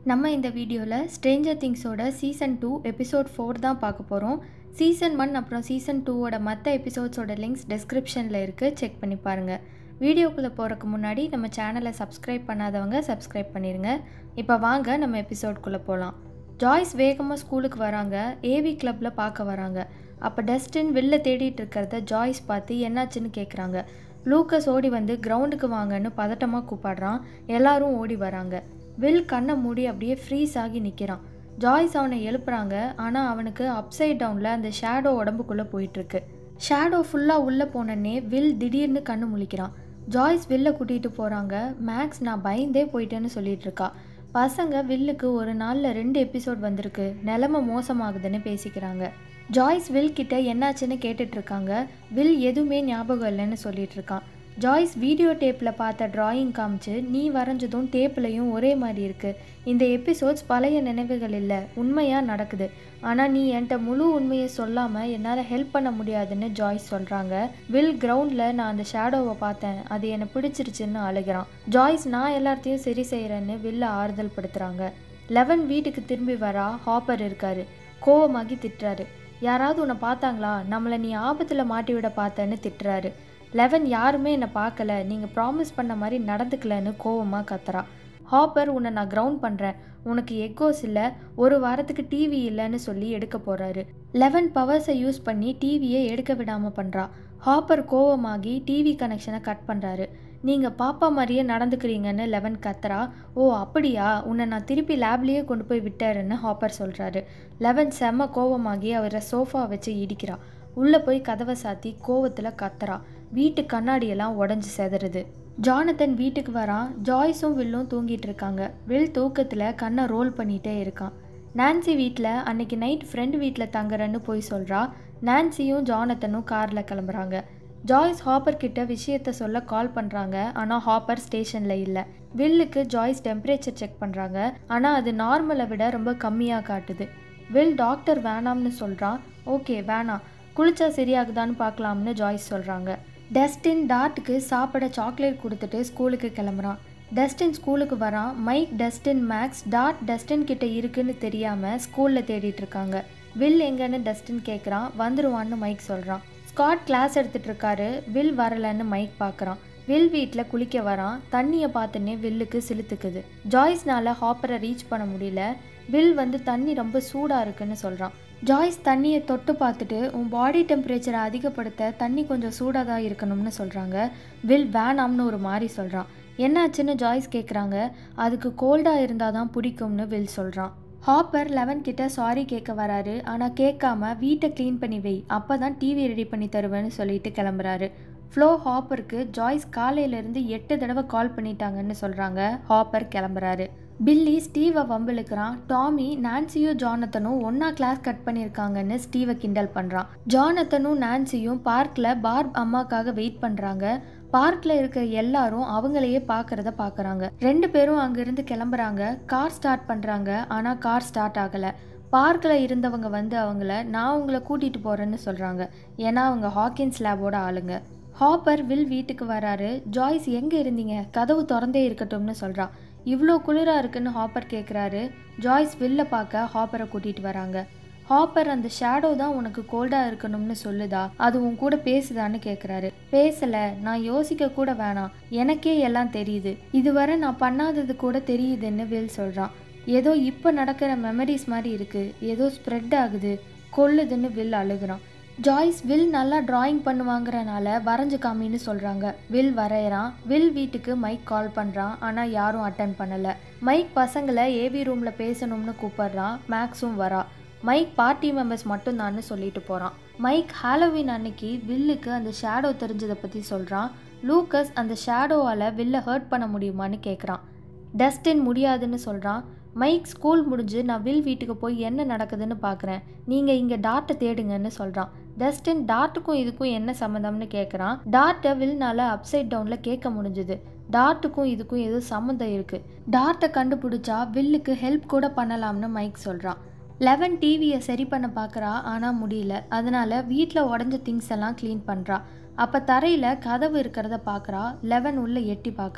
நம்ம இந்த வீடியோவில் ஸ்ட்ரேஞ்சர் திங்ஸோட சீசன் டூ எபிசோட் ஃபோர் தான் பார்க்க போகிறோம் சீசன் ஒன் அப்புறம் சீசன் டூவோட மற்ற எபிசோட்ஸோட லிங்க்ஸ் டிஸ்கிரிப்ஷனில் இருக்குது செக் பண்ணி பாருங்கள் வீடியோக்குள்ளே போகிறதுக்கு முன்னாடி நம்ம சேனலை சப்ஸ்கிரைப் பண்ணாதவங்க சப்ஸ்கிரைப் பண்ணிடுங்க இப்போ வாங்க நம்ம எபிசோட்குள்ளே போகலாம் ஜாய்ஸ் வேகமாக ஸ்கூலுக்கு வராங்க ஏவி கிளப்பில் பார்க்க வராங்க அப்போ டஸ்டின் வெளில தேடிட்டு இருக்கிறத ஜாய்ஸ் பார்த்து என்னாச்சுன்னு கேட்குறாங்க லூக்கஸ் ஓடி வந்து கிரவுண்டுக்கு வாங்கன்னு பதட்டமாக கூப்பாடுறான் எல்லாரும் ஓடி வராங்க வில் கண்ணை மூடி அப்படியே ஃப்ரீஸ் ஆகி நிற்கிறான் ஜாய்ஸ் அவனை எழுப்புறாங்க ஆனால் அவனுக்கு அப்சைட் டவுனில் அந்த ஷேடோ உடம்புக்குள்ளே போயிட்டுருக்கு ஷேடோ ஃபுல்லாக உள்ளே போனோடனே வில் திடீர்னு கண்ணு முழிக்கிறான் ஜாய்ஸ் வில்ல கூட்டிகிட்டு போகிறாங்க மேக்ஸ் நான் பயந்தே போயிட்டேன்னு சொல்லிட்டு இருக்கா பசங்க வில்லுக்கு ஒரு நாளில் ரெண்டு எபிசோட் வந்திருக்கு நிலமை மோசமாகுதுன்னு பேசிக்கிறாங்க ஜாய்ஸ் வில் கிட்ட என்னாச்சுன்னு கேட்டுட்டு இருக்காங்க வில் எதுவுமே ஞாபகம் இல்லைன்னு சொல்லிட்டு இருக்கான் ஜாய்ஸ் வீடியோ டேப்பில் பார்த்த டிராயிங் காமிச்சு நீ வரைஞ்சதும் டேப்லையும் ஒரே மாதிரி இருக்கு இந்த எபிசோட்ஸ் பழைய நினைவுகள் இல்லை உண்மையாக நடக்குது ஆனால் நீ என்கிட்ட முழு உண்மையை சொல்லாமல் என்னால் ஹெல்ப் பண்ண முடியாதுன்னு ஜாய்ஸ் சொல்கிறாங்க வில் கிரவுண்டில் நான் அந்த ஷேடோவை பார்த்தேன் அது என்னை பிடிச்சிருச்சுன்னு அழுகிறான் ஜாய்ஸ் நான் எல்லாத்தையும் சரி செய்கிறேன்னு வில்ல ஆறுதல் படுத்துகிறாங்க லெவன் வீட்டுக்கு திரும்பி வரா ஹாப்பர் இருக்காரு கோவமாகி திட்டுறாரு யாராவது உன்னை பார்த்தாங்களா நம்மளை நீ ஆபத்தில் மாட்டி விட பார்த்தேன்னு திட்டுறாரு லெவன் யாருமே என்னை பார்க்கல நீங்கள் ப்ராமிஸ் பண்ண மாதிரி நடந்துக்கலன்னு கோவமாக கத்துறா ஹாப்பர் உன்னை நான் கிரவுண்ட் பண்ணுறேன் உனக்கு எக்கோஸ் இல்லை ஒரு வாரத்துக்கு டிவி இல்லைன்னு சொல்லி எடுக்க போகிறாரு லெவன் பவர்ஸை யூஸ் பண்ணி டிவியை எடுக்க விடாமல் பண்ணுறா ஹாப்பர் கோவமாகி டிவி கனெக்ஷனை கட் பண்ணுறாரு நீங்கள் பாப்பா மாதிரியே நடந்துக்கிறீங்கன்னு லெவன் கத்துறா ஓ அப்படியா உன்னை நான் திருப்பி லேப்லேயே கொண்டு போய் விட்டாருன்னு ஹாப்பர் சொல்கிறாரு லெவன் செம்ம கோவமாகி அவரை சோஃபா வச்சு இடிக்கிறா உள்ளே போய் கதவை சாத்தி கோவத்தில் கத்துறா வீட்டு கண்ணாடியெல்லாம் உடஞ்சி செதறுது ஜானத்தன் வீட்டுக்கு வரான் ஜாய்ஸும் வில்லும் தூங்கிட்டு இருக்காங்க வில் தூக்கத்தில் கண்ணை ரோல் பண்ணிகிட்டே இருக்கான் நான்சி வீட்டில் அன்னைக்கு நைட் ஃப்ரெண்ட் வீட்டில் தங்குறேன்னு போய் சொல்கிறா நான்சியும் ஜானத்தனும் காரில் கிளம்புறாங்க ஜாய்ஸ் ஹாப்பர் கிட்ட விஷயத்த சொல்ல கால் பண்ணுறாங்க ஆனால் ஹாப்பர் ஸ்டேஷனில் இல்லை வில்லுக்கு ஜாய்ஸ் டெம்பரேச்சர் செக் பண்ணுறாங்க ஆனால் அது நார்மலை விட ரொம்ப கம்மியாக காட்டுது வில் டாக்டர் வேணாம்னு சொல்கிறான் ஓகே வேணாம் குளிச்சா சரியாகுதான்னு பார்க்கலாம்னு ஜாய்ஸ் சொல்கிறாங்க டஸ்டின் டாட்டுக்கு சாப்பிட சாக்லேட் கொடுத்துட்டு ஸ்கூலுக்கு கிளம்புறான் டஸ்டின் ஸ்கூலுக்கு வரான் மைக் டஸ்டின் மேக்ஸ் டாட் டஸ்டின் கிட்ட இருக்குன்னு தெரியாமல் ஸ்கூலில் தேடிட்டு இருக்காங்க வில் எங்கன்னு டஸ்டின் கேட்குறான் வந்துருவான்னு மைக் சொல்கிறான் ஸ்காட் கிளாஸ் எடுத்துட்டு இருக்காரு வில் வரலன்னு மைக் பார்க்குறான் வில் வீட்டில் குளிக்க வரான் தண்ணியை பார்த்துன்னே வில்லுக்கு சிலுத்துக்குது ஜாய்ஸ்னால ஹாப்பரை ரீச் பண்ண முடியல வில் வந்து தண்ணி ரொம்ப சூடாக இருக்குன்னு சொல்கிறான் ஜாய்ஸ் தண்ணியை தொட்டு பார்த்துட்டு உன் பாடி டெம்பரேச்சரை அதிகப்படுத்த தண்ணி கொஞ்சம் சூடாக தான் இருக்கணும்னு சொல்கிறாங்க வில் வேணாம்னு ஒரு மாதிரி சொல்கிறான் என்னாச்சுன்னு ஜாய்ஸ் கேட்குறாங்க அதுக்கு கோல்டாக இருந்தால் தான் பிடிக்கும்னு வில் சொல்கிறான் ஹாப்பர் லெவன் கிட்ட சாரி கேட்க வராரு ஆனால் கேட்காம வீட்டை க்ளீன் பண்ணி வை அப்போ தான் டிவி ரெடி பண்ணி தருவேன்னு சொல்லிட்டு கிளம்புறாரு ஃப்ளோ ஹாப்பருக்கு ஜாய்ஸ் காலையிலேருந்து எட்டு தடவை கால் பண்ணிட்டாங்கன்னு சொல்கிறாங்க ஹாப்பர் கிளம்புறாரு பில்லி ஸ்டீவை வம்பிழுக்கிறான் டாமி நான்சியும் ஜானத்தனும் ஒன்றா கிளாஸ் கட் பண்ணியிருக்காங்கன்னு ஸ்டீவை கிண்டல் பண்ணுறான் ஜானத்தனும் நான்சியும் பார்க்கில் பார்ப் அம்மாக்காக வெயிட் பண்ணுறாங்க பார்க்கில் இருக்க எல்லாரும் அவங்களையே பார்க்குறத பார்க்குறாங்க ரெண்டு பேரும் அங்கேருந்து கிளம்புறாங்க கார் ஸ்டார்ட் பண்ணுறாங்க ஆனால் கார் ஸ்டார்ட் ஆகலை பார்க்கில் இருந்தவங்க வந்து அவங்கள நான் உங்களை கூட்டிகிட்டு போகிறேன்னு சொல்கிறாங்க ஏன்னா அவங்க ஹாக்கின்ஸ் லேபோட ஆளுங்க ஹாப்பர் வில் வீட்டுக்கு வராரு ஜாய்ஸ் எங்கே இருந்தீங்க கதவு திறந்தே இருக்கட்டும்னு சொல்கிறா இவ்வளோ குளிராக இருக்குன்னு ஹாப்பர் கேட்குறாரு ஜாய்ஸ் வில்ல பார்க்க ஹாப்பரை கூட்டிகிட்டு வராங்க ஹாப்பர் அந்த ஷேடோ தான் உனக்கு கோல்டாக இருக்கணும்னு சொல்லுதா அது உன் கூட பேசுதான்னு கேட்குறாரு பேசலை நான் யோசிக்க கூட வேணாம் எனக்கே எல்லாம் தெரியுது இதுவரை நான் பண்ணாதது கூட தெரியுதுன்னு வில் சொல்கிறான் ஏதோ இப்போ நடக்கிற மெமரிஸ் மாதிரி இருக்குது ஏதோ ஸ்ப்ரெட் ஆகுது கொல்லுதுன்னு வில் அழுகுறான் ஜாய்ஸ் வில் நல்லா டிராயிங் பண்ணுவாங்கிறனால வரைஞ்சு காமின்னு சொல்கிறாங்க வில் வரைகிறான் வில் வீட்டுக்கு மைக் கால் பண்ணுறான் ஆனால் யாரும் அட்டன் பண்ணலை மைக் பசங்களை ஏவி ரூமில் பேசணும்னு கூப்பிட்றான் மேக்ஸும் வரா மைக் பார்ட்டி மெம்பர்ஸ் மட்டும்தான்னு சொல்லிட்டு போகிறான் மைக் ஹாலோவின் அன்னைக்கு வில்லுக்கு அந்த ஷேடோ தெரிஞ்சதை பற்றி சொல்கிறான் லூக்கஸ் அந்த ஷேடோவால் வில்ல ஹர்ட் பண்ண முடியுமான்னு கேட்குறான் டஸ்டின் முடியாதுன்னு சொல்கிறான் மைக் ஸ்கூல் முடிஞ்சு நான் வில் வீட்டுக்கு போய் என்ன நடக்குதுன்னு பார்க்குறேன் நீங்கள் இங்கே டாட்டை தேடுங்கன்னு சொல்கிறான் டஸ்டின் டாட்டுக்கும் இதுக்கும் என்ன சம்மந்தம்னு கேட்குறான் டாட்டை வில்னால அப்சைட் டவுனில் கேட்க முடிஞ்சுது டாட்டுக்கும் இதுக்கும் ஏதோ சம்மந்தம் இருக்குது டாட்டை கண்டுபிடிச்சா வில்லுக்கு ஹெல்ப் கூட பண்ணலாம்னு மைக் சொல்கிறான் லெவன் டிவியை சரி பண்ண பார்க்குறா ஆனால் முடியல அதனால வீட்டில் உடஞ்ச திங்ஸ் எல்லாம் க்ளீன் பண்ணுறா அப்போ தரையில் கதவு இருக்கிறத பார்க்குறா லெவன் உள்ளே எட்டி பார்க்குறா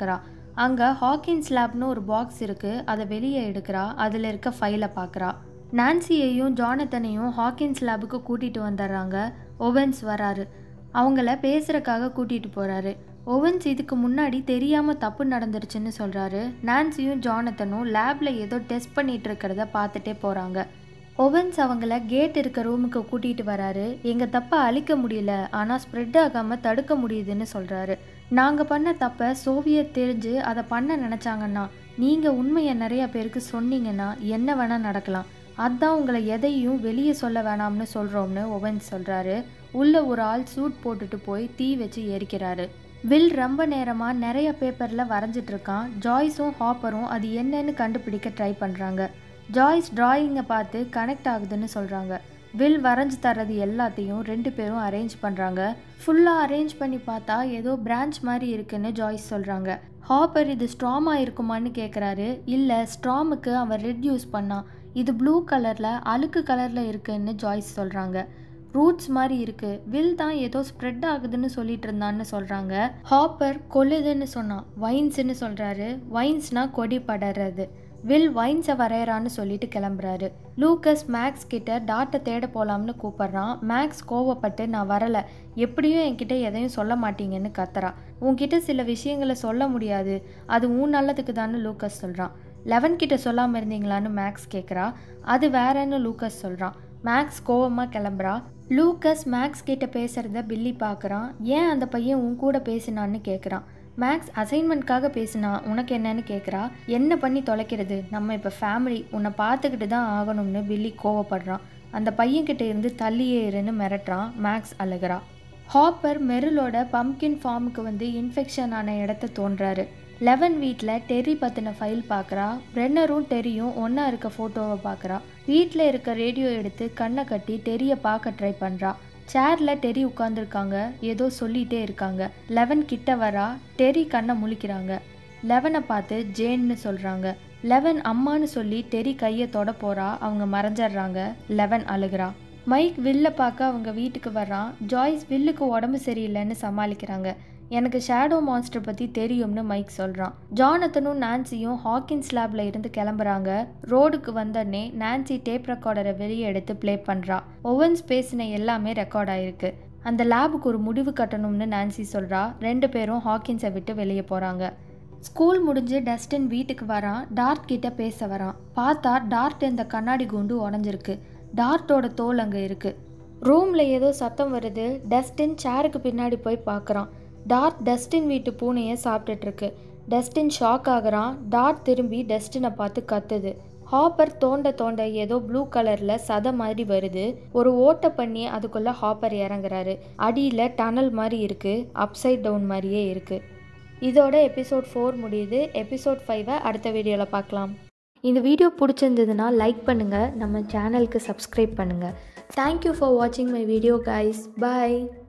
அங்கே ஹாக்கின்ஸ் லேப்னு ஒரு பாக்ஸ் இருக்குது அதை வெளியே எடுக்கிறா அதில் இருக்க ஃபைலை பார்க்குறா நான்சியையும் ஜானத்தனையும் ஹாக்கின்ஸ் லேபுக்கு கூட்டிகிட்டு வந்துடுறாங்க ஒவன்ஸ் வராரு அவங்கள பேசுகிறக்காக கூட்டிகிட்டு போகிறாரு ஒவன்ஸ் இதுக்கு முன்னாடி தெரியாமல் தப்பு நடந்துருச்சுன்னு சொல்கிறாரு நான்சியும் ஜானத்தனும் லேபில் ஏதோ டெஸ்ட் பண்ணிகிட்டு இருக்கிறத பார்த்துட்டே போகிறாங்க ஒவன்ஸ் அவங்கள கேட் இருக்க ரூமுக்கு கூட்டிகிட்டு வராரு எங்கள் தப்பை அழிக்க முடியல ஆனால் ஸ்ப்ரெட் ஆகாமல் தடுக்க முடியுதுன்னு சொல்கிறாரு நாங்கள் பண்ண தப்பை சோவியத் தெரிஞ்சு அதை பண்ண நினச்சாங்கன்னா நீங்கள் உண்மையை நிறைய பேருக்கு சொன்னீங்கன்னா என்ன வேணால் நடக்கலாம் அதான் உங்களை எதையும் வெளியே சொல்ல வேணாம்னு சொல்கிறோம்னு ஒவன்ஸ் சொல்கிறாரு உள்ள ஒரு ஆள் சூட் போட்டுட்டு போய் தீ வச்சு எரிக்கிறாரு வில் ரொம்ப நேரமாக நிறைய பேப்பரில் வரைஞ்சிட்டு இருக்கான் ஜாய்ஸும் ஹாப்பரும் அது என்னன்னு கண்டுபிடிக்க ட்ரை பண்ணுறாங்க ஜாய்ஸ் டிராயிங்கை பார்த்து கனெக்ட் ஆகுதுன்னு சொல்கிறாங்க வில் வரைஞ்சி தர்றது எல்லாத்தையும் ரெண்டு பேரும் அரேஞ்ச் பண்ணுறாங்க ஃபுல்லாக அரேஞ்ச் பண்ணி பார்த்தா ஏதோ பிரான்ச் மாதிரி இருக்குன்னு ஜாய்ஸ் சொல்கிறாங்க ஹாப்பர் இது ஸ்ட்ராமாக இருக்குமான்னு கேட்குறாரு இல்லை ஸ்ட்ராமுக்கு அவன் ரெட் யூஸ் பண்ணான் இது ப்ளூ கலரில் அழுக்கு கலரில் இருக்குன்னு ஜாய்ஸ் சொல்கிறாங்க ரூட்ஸ் மாதிரி இருக்குது வில் தான் ஏதோ ஸ்ப்ரெட் ஆகுதுன்னு சொல்லிட்டு இருந்தான்னு சொல்கிறாங்க ஹாப்பர் கொல்லுதுன்னு சொன்னான் வைன்ஸ்னு சொல்கிறாரு வைன்ஸ்னா கொடி படறது வில் வைன்ஸை வரையறான்னு சொல்லிட்டு கிளம்புறாரு லூக்கஸ் மேக்ஸ் கிட்ட டாட்டை தேட போலாம்னு கூப்பிட்றான் மேக்ஸ் கோவப்பட்டு நான் வரலை எப்படியும் என்கிட்ட எதையும் சொல்ல மாட்டீங்கன்னு கத்துறா உன்கிட்ட சில விஷயங்களை சொல்ல முடியாது அது உன் நல்லதுக்கு தானே லூக்கஸ் சொல்கிறான் லெவன் கிட்ட சொல்லாமல் இருந்தீங்களான்னு மேக்ஸ் கேட்குறா அது வேறன்னு லூக்கஸ் சொல்கிறான் மேக்ஸ் கோவமாக கிளம்புறா லூக்கஸ் மேக்ஸ் கிட்ட பேசுகிறத பில்லி பார்க்குறான் ஏன் அந்த பையன் உன் கூட பேசினான்னு கேட்குறான் மேக்ஸ் அசைன்மெண்ட்காக பேசினா உனக்கு என்னன்னு கேட்குறா என்ன பண்ணி தொலைக்கிறது நம்ம இப்போ ஃபேமிலி உன்னை பார்த்துக்கிட்டு தான் ஆகணும்னு பில்லி கோவப்படுறான் அந்த பையன்கிட்ட இருந்து தள்ளியே இருன்னு மிரட்டுறான் மேக்ஸ் அழுகிறா ஹாப்பர் மெரிலோட பம்கின் ஃபார்முக்கு வந்து இன்ஃபெக்ஷன் ஆன இடத்த தோன்றாரு லெவன் வீட்டில் டெரி பற்றின ஃபைல் பார்க்குறா பிரென்னரும் டெரியும் ஒன்றா இருக்க ஃபோட்டோவை பார்க்குறா வீட்டில் இருக்க ரேடியோ எடுத்து கண்ணை கட்டி டெரியை பார்க்க ட்ரை பண்ணுறா சேரில் டெரி உட்காந்துருக்காங்க ஏதோ சொல்லிகிட்டே இருக்காங்க லெவன் கிட்ட வரா டெரி கண்ணை முழிக்கிறாங்க லெவனை பார்த்து ஜேன்னு சொல்கிறாங்க லெவன் அம்மான்னு சொல்லி டெரி கையை தொட போகிறா அவங்க மறைஞ்சிடுறாங்க லெவன் அழுகிறா மைக் வில்ல பார்க்க அவங்க வீட்டுக்கு வர்றான் ஜாய்ஸ் வில்லுக்கு உடம்பு சரியில்லைன்னு சமாளிக்கிறாங்க எனக்கு ஷேடோ மான்ஸ்டர் பற்றி தெரியும்னு மைக் சொல்கிறான் ஜானத்தனும் நான்சியும் ஹாக்கின்ஸ் லேபில் இருந்து கிளம்புறாங்க ரோடுக்கு வந்தோடனே நான்சி டேப் ரெக்கார்டரை வெளியே எடுத்து ப்ளே பண்ணுறா ஒவன்ஸ் பேசின எல்லாமே ரெக்கார்ட் ஆயிருக்கு அந்த லேபுக்கு ஒரு முடிவு கட்டணும்னு நான்சி சொல்கிறா ரெண்டு பேரும் ஹாக்கின்ஸை விட்டு வெளியே போகிறாங்க ஸ்கூல் முடிஞ்சு டஸ்டின் வீட்டுக்கு வரான் டார்ட் கிட்ட பேச வரான் பார்த்தா டார்ட் இந்த கண்ணாடி குண்டு உடஞ்சிருக்கு டார்ட்டோட தோல் அங்கே இருக்குது ரூமில் ஏதோ சத்தம் வருது டஸ்டின் சேருக்கு பின்னாடி போய் பார்க்குறான் டார்ட் டஸ்டின் வீட்டு பூனையை சாப்பிட்டுட்ருக்கு டஸ்டின் ஷாக் ஆகுறான் டார்ட் திரும்பி டஸ்டினை பார்த்து கத்துது ஹாப்பர் தோண்ட தோண்ட ஏதோ ப்ளூ கலரில் சதை மாதிரி வருது ஒரு ஓட்டை பண்ணி அதுக்குள்ளே ஹாப்பர் இறங்குறாரு அடியில் டனல் மாதிரி இருக்குது அப்சைட் டவுன் மாதிரியே இருக்குது இதோட எபிசோட் ஃபோர் முடியுது எபிசோட் ஃபைவை அடுத்த வீடியோவில் பார்க்கலாம் இந்த வீடியோ பிடிச்சிருந்ததுன்னா லைக் பண்ணுங்கள் நம்ம சேனலுக்கு சப்ஸ்கிரைப் பண்ணுங்கள் தேங்க்யூ ஃபார் வாட்சிங் மை வீடியோ கைஸ் பாய்